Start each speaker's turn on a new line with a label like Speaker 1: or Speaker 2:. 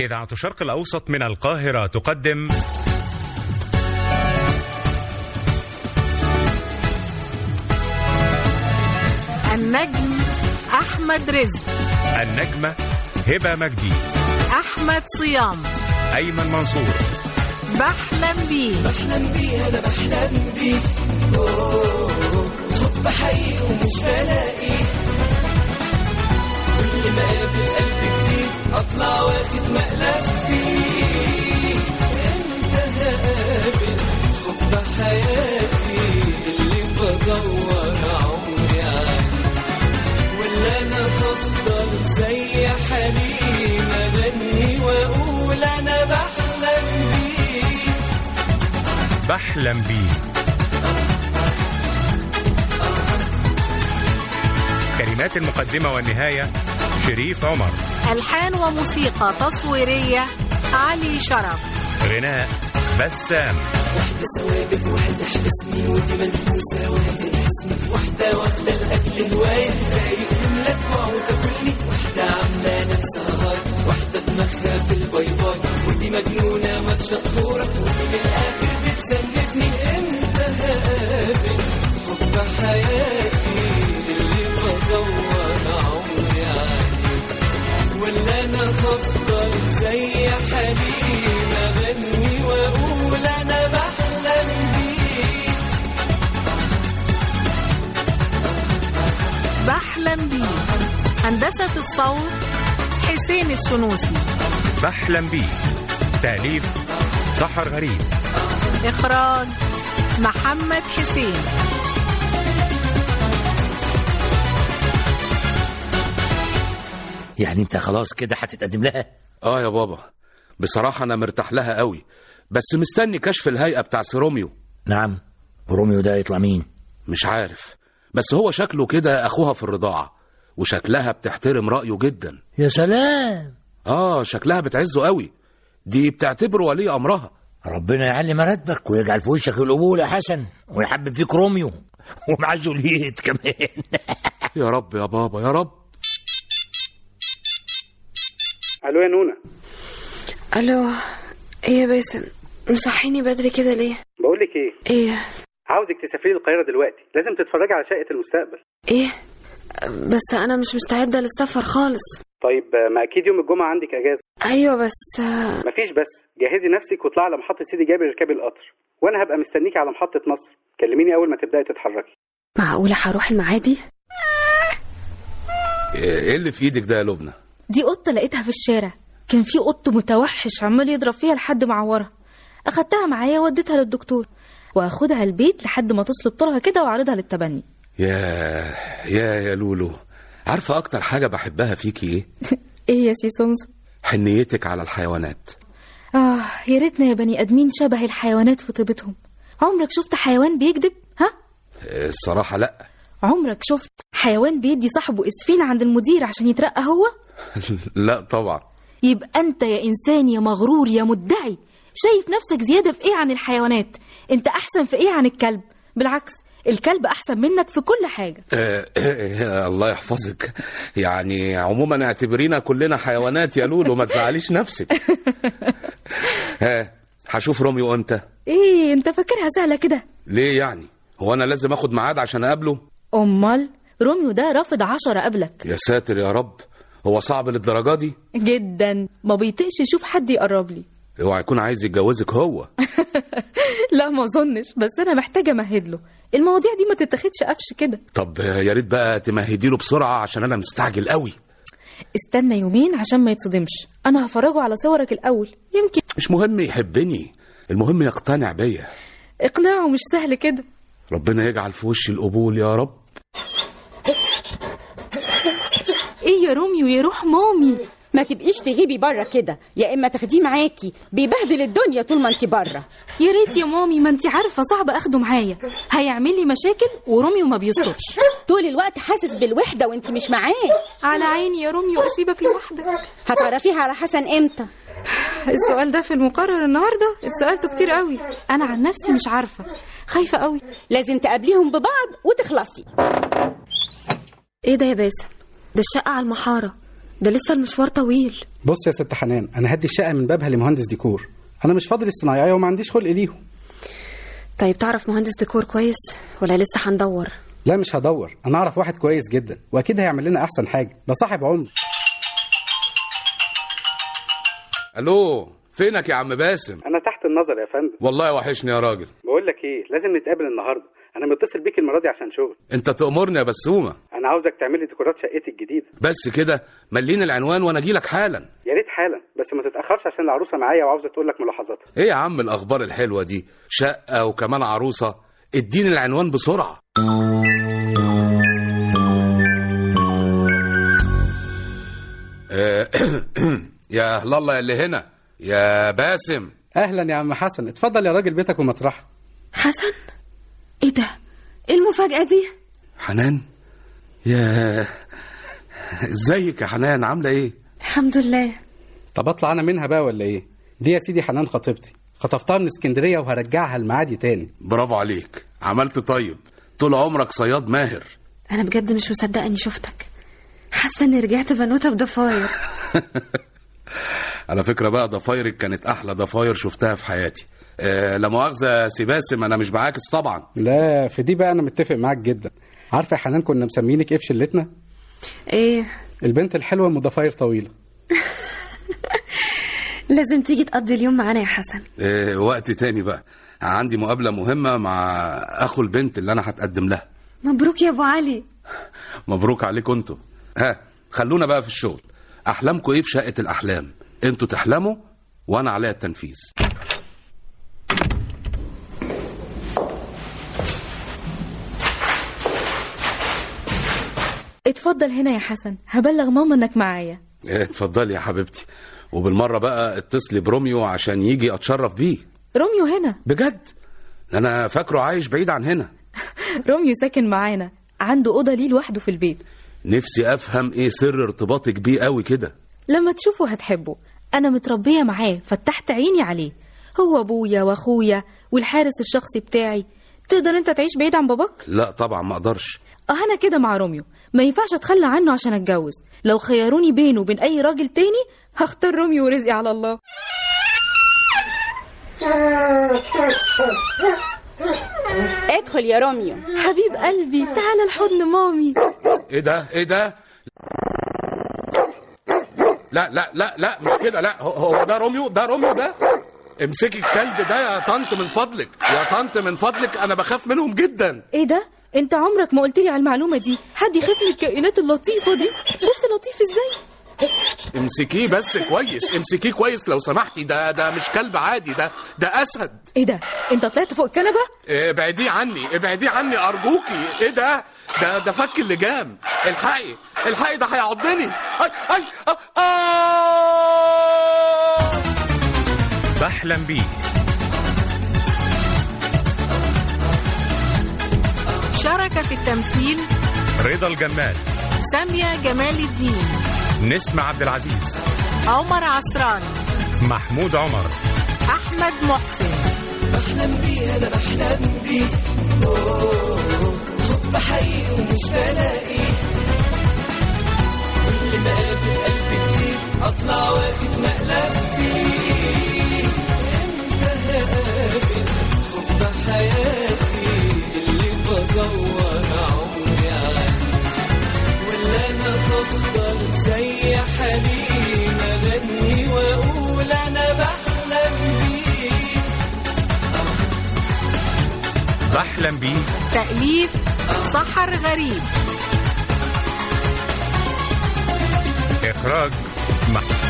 Speaker 1: إذاعة الشرق الأوسط من القاهرة تقدم
Speaker 2: النجم أحمد رزق
Speaker 1: النجمة هبة مجدي
Speaker 2: أحمد صيام
Speaker 1: أيمن منصور
Speaker 2: بحلم بيه
Speaker 3: بحلم بيه انا بحلم بيه أوه، حب حقيقي ومش بلاقيه كل ما اقابل قلب جديد اطلع واخد مقلب فيه انت هقابل حب حياتي اللي بدور عمري عنه ولا انا هفضل زي حليم اغني واقول انا بحلم بيه
Speaker 1: بحلم بيه كلمات المقدمة والنهاية شريف عمر
Speaker 2: ألحان وموسيقى تصويرية علي شرف
Speaker 1: غناء بسام
Speaker 3: واحدة ثوابت واحدة حبسني ودي منحوسة وهذه اسمي واحدة واخدة الأكل هواية خايف يملك وتاكلني واحدة عاملة نفسها هاي واحدة دماغها في الباي باي ودي مجنونة ما شطورة ودي من الآخر بتسندني انت هقابل حب حياتي اللي بدور عمري عليه ولا انا هفضل زي حليم اغني واقول انا بحلم بيه
Speaker 2: بحلم بيه هندسة الصوت حسين السنوسي
Speaker 1: بحلم بيه تأليف سحر غريب
Speaker 2: إخراج محمد حسين
Speaker 4: يعني انت خلاص كده هتتقدم لها
Speaker 5: اه يا بابا بصراحة أنا مرتاح لها قوي بس مستني كشف الهيئة بتاع سيروميو
Speaker 4: نعم وروميو ده يطلع مين
Speaker 5: مش عارف بس هو شكله كده أخوها في الرضاعة وشكلها بتحترم رأيه جدا
Speaker 4: يا سلام
Speaker 5: اه شكلها بتعزه قوي دي بتعتبره ولي أمرها
Speaker 4: ربنا يعلي مراتبك ويجعل في وشك القبول يا حسن ويحبب فيك روميو ومعاه جولييت كمان
Speaker 5: يا رب يا بابا يا رب
Speaker 6: الو يا نونا
Speaker 7: الو ايه يا باسم مصحيني بدري كده ليه
Speaker 6: بقول لك ايه
Speaker 7: ايه
Speaker 6: عاوزك تسافري القاهره دلوقتي لازم تتفرجي على شقه المستقبل
Speaker 7: ايه بس انا مش مستعده للسفر خالص
Speaker 6: طيب آه، ما اكيد يوم الجمعه عندك اجازه
Speaker 7: ايوه بس آه،
Speaker 6: مفيش بس جهزي نفسك واطلعي على محطه سيدي جابر اركبي القطر وانا هبقى مستنيكي على محطه مصر كلميني اول ما تبداي تتحركي
Speaker 7: معقوله هروح المعادي
Speaker 5: ايه اللي في ايدك ده يا لبنى
Speaker 8: دي قطة لقيتها في الشارع كان في قط متوحش عمال يضرب فيها لحد ما عورها أخدتها معايا وديتها للدكتور وأخدها البيت لحد ما تصل طولها كده وأعرضها للتبني
Speaker 5: يا يا يا لولو عارفة أكتر حاجة بحبها فيكي إيه؟
Speaker 8: إيه يا سي سمسم
Speaker 5: حنيتك على الحيوانات
Speaker 8: آه يا ريتنا يا بني آدمين شبه الحيوانات في طيبتهم عمرك شفت حيوان بيكذب ها
Speaker 5: الصراحة لأ
Speaker 8: عمرك شفت حيوان بيدي صاحبه اسفين عند المدير عشان يترقى هو
Speaker 5: لا طبعا
Speaker 8: يبقى انت يا انسان يا مغرور يا مدعي شايف نفسك زيادة في ايه عن الحيوانات انت احسن في ايه عن الكلب بالعكس الكلب احسن منك في كل حاجة
Speaker 5: آه، آه، الله يحفظك يعني عموما اعتبرينا كلنا حيوانات يا لولو ما تزعليش نفسك ها هشوف روميو امتى
Speaker 8: ايه انت فاكرها سهلة كده
Speaker 5: ليه يعني هو انا لازم اخد ميعاد عشان اقابله
Speaker 8: امال روميو ده رافض عشرة قبلك
Speaker 5: يا ساتر يا رب هو صعب للدرجه دي
Speaker 8: جدا ما بيطيقش يشوف حد يقرب لي
Speaker 5: اوعى يكون عايز يتجوزك هو
Speaker 8: لا ما اظنش بس انا محتاجة امهد له المواضيع دي ما تتاخدش قفش كده
Speaker 5: طب يا ريت بقى تمهدي له بسرعه عشان انا مستعجل قوي
Speaker 8: استنى يومين عشان ما يتصدمش انا هفرجه على صورك الاول يمكن
Speaker 5: مش مهم يحبني المهم يقتنع بيا
Speaker 8: اقناعه مش سهل كده
Speaker 5: ربنا يجعل في وشي القبول يا رب
Speaker 8: ايه يا روميو يا روح مامي
Speaker 9: ما تبقيش تغيبي بره كده يا اما تاخديه معاكي بيبهدل الدنيا طول ما انت بره
Speaker 8: يا ريت يا مامي ما انت عارفه صعب اخده معايا هيعمل لي مشاكل وروميو ما بيسكتش
Speaker 9: طول الوقت حاسس بالوحده وانت مش معاه
Speaker 8: على عيني يا روميو اسيبك لوحدك
Speaker 9: هتعرفيها على حسن امتى
Speaker 8: السؤال ده في المقرر النهارده اتسالته كتير قوي انا عن نفسي مش عارفه خايفه قوي
Speaker 9: لازم تقابليهم ببعض وتخلصي
Speaker 7: ايه ده يا باسم ده الشقة على المحارة ده لسه المشوار طويل
Speaker 10: بص يا ست حنان انا هدي الشقه من بابها لمهندس ديكور انا مش فاضل الصنايعيه وما عنديش خلق ليهم
Speaker 7: طيب تعرف مهندس ديكور كويس ولا لسه هندور
Speaker 10: لا مش هدور انا اعرف واحد كويس جدا واكيد هيعمل لنا احسن حاجه ده صاحب عمر
Speaker 5: الو فينك يا عم باسم
Speaker 6: انا تحت النظر يا فندم
Speaker 5: والله وحشني يا راجل
Speaker 6: بقول لك ايه لازم نتقابل النهارده انا متصل بيك المره دي عشان شغل
Speaker 5: انت تأمرني يا بسومة
Speaker 6: انا عاوزك تعمل لي ديكورات شقتي الجديده
Speaker 5: بس كده مليني العنوان وانا اجيلك حالا
Speaker 6: يا ريت حالا بس ما تتاخرش عشان العروسه معايا وعاوزه تقول لك ملاحظاتها
Speaker 5: ايه يا عم الاخبار الحلوة دي شقة وكمان عروسة اديني العنوان بسرعة آه، يا الله يا اللي هنا يا باسم
Speaker 10: اهلا يا عم حسن اتفضل يا راجل بيتك ومطرحك
Speaker 7: حسن ايه ده ايه المفاجأة دي
Speaker 5: حنان يا ازيك يا حنان عاملة ايه
Speaker 7: الحمد لله
Speaker 10: طب اطلع انا منها بقى ولا ايه دي يا سيدي حنان خطيبتي خطفتها من اسكندريه وهرجعها المعادي تاني
Speaker 5: برافو عليك عملت طيب طول عمرك صياد ماهر
Speaker 7: انا بجد مش مصدقة اني شفتك حاسة اني رجعت بنوتة بضفاير
Speaker 5: على فكرة بقى ضفايرك كانت أحلى ضفاير شفتها في حياتي أه لا مؤاخذة سي باسم أنا مش بعاكس طبعا
Speaker 10: لا في دي بقى انا متفق معاك جدا عارفه يا حنان كنا مسمينك ايه في شلتنا
Speaker 7: ايه
Speaker 10: البنت الحلوه ام ضفاير طويله
Speaker 7: لازم تيجي تقضي اليوم معانا يا حسن
Speaker 5: أه وقت تاني بقى عندي مقابلة مهمة مع أخو البنت اللي أنا هتقدم لها
Speaker 7: مبروك يا ابو علي
Speaker 5: مبروك عليكم انتوا ها خلونا بقى في الشغل أحلامكم إيه في شقة الأحلام انتوا تحلموا وأنا عليا التنفيذ
Speaker 8: اتفضل هنا يا حسن هبلغ ماما انك معايا
Speaker 5: إيه، اتفضلي يا حبيبتي وبالمرة بقى اتصلي بروميو عشان يجي أتشرف بيه
Speaker 8: روميو هنا
Speaker 5: بجد أنا فاكره عايش بعيد عن هنا
Speaker 8: روميو ساكن معانا عنده اوضه ليه لوحده في البيت
Speaker 5: نفسي افهم ايه سر ارتباطك بيه قوي كده
Speaker 8: لما تشوفه هتحبه انا متربيه معاه فتحت عيني عليه هو ابويا واخويا والحارس الشخصي بتاعي تقدر انت تعيش بعيد عن باباك
Speaker 5: لا طبعا ما اقدرش
Speaker 8: اه انا كده مع روميو ما ينفعش اتخلى عنه عشان اتجوز لو خيروني بينه وبين اي راجل تاني هختار روميو ورزقي على الله
Speaker 9: ادخل يا روميو
Speaker 8: حبيب قلبي تعالى لحضن مامي
Speaker 5: ايه ده ايه ده لا لا لا لا مش كده لا هو- هو ده روميو ده روميو ده امسكي الكلب ده يا طنط من فضلك يا طنط من فضلك انا بخاف منهم جدا
Speaker 8: ايه ده انت عمرك ما قلت لي على المعلومه دي حد يخاف من الكائنات اللطيفه دي بص لطيف ازاي
Speaker 5: امسكيه بس كويس امسكيه كويس لو سمحتي ده ده مش كلب عادي ده ده اسد
Speaker 8: ايه ده انت طلعت فوق الكنبه
Speaker 5: ابعديه عني ابعديه عني ارجوكي ايه ده ده ده فك اللجام الحقي الحقي ده هيعضني اي اي آه، آه
Speaker 1: بحلم بيك
Speaker 2: شارك في التمثيل
Speaker 1: رضا الجمال
Speaker 2: سامية جمال الدين
Speaker 1: نسمة عبد العزيز
Speaker 2: عمر عصران
Speaker 1: محمود عمر
Speaker 2: أحمد محسن
Speaker 3: بحلم بيه انا بحلم بيه أوه، حب حقيقي ومش بلاقي كل ما اقابل قلب جديد اطلع واخد مقلب فيه امتى هقابل حب حياتي اللي بدور عمري عنه ولا انا تفضل زي حليم اغني واقول انا بحلم بيه
Speaker 1: بحلم بيك
Speaker 2: تأليف سحر غريب
Speaker 1: إخراج محمود